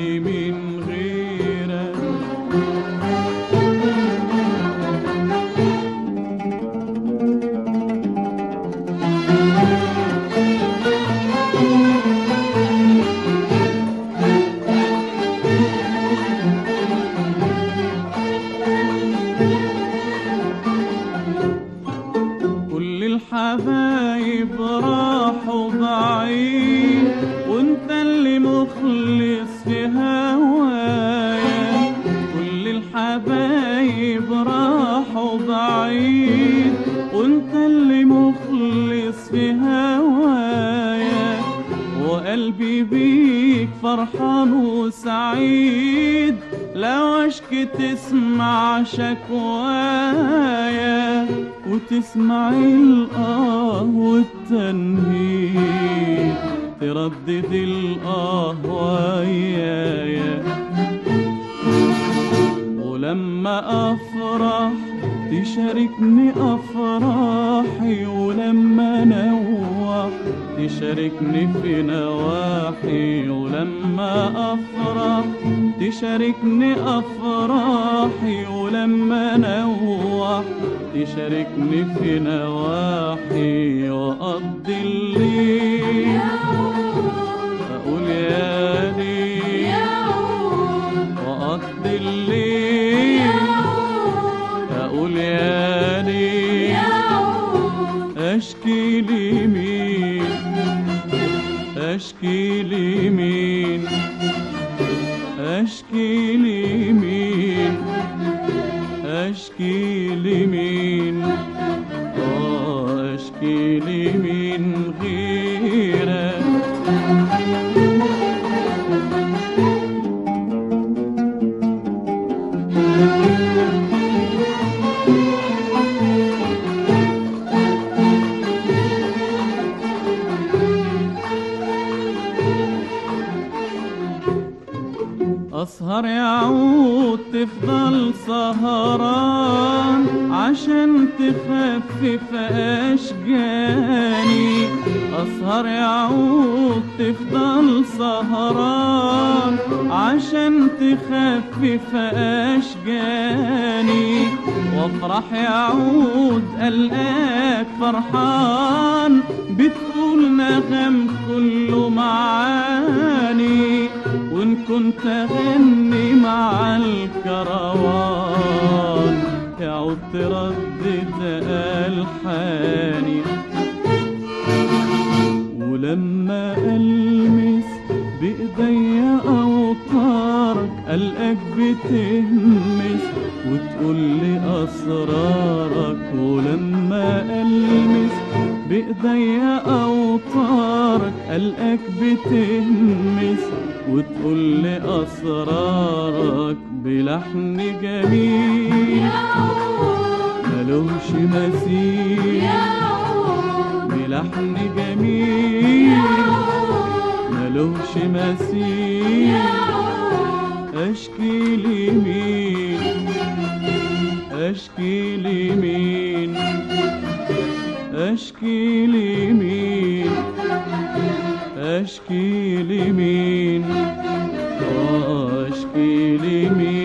لي من غيرك كل الحبايب راحوا بعيد وانت اللي مخلص في هوايا كل الحبايب راحوا بعيد وانت اللي مخلص في هوايا وقلبي بيك فرحان وسعيد لو اشكي تسمع شكوايا وتسمع الآه والتنهيد تردد الآه ويايا ولما أفرح تشاركني أفراحي ولما نوح تشاركني في نواحي ولما أفرح تشاركني أفراحي ولما نوح تشاركني في نواحي وأقضي الليل أقول يا ليل وأقضي الليل أقول يا ليل أشكي لي مين أشكي لي مين أشكي لي مين أشكي لي مين آه أشكي لي مين غيرك أسهر يعود تفضل سهران عشان تخفف أشجاني أسهر يعود تفضل سهران عشان تخفف أشجاني وافرح يعود ألقاك فرحان بتقول نغم كله معاني وإن كنت أغني مع الكروان يعود تردد ألحاني ولما ألمس بإيديا أوتارك ألقاك بتهمس وتقول لي أسرارك ولما ألمس بإيديا أوتارك ألقاك بتهمس وتقول لي أسرارك بلحن جميل ملوش مثيل بلحن جميل ملوش مثيل أشكي لي مين أشكي لي مين أشكي لي مين أشكي لي مين آه أشكي لي مين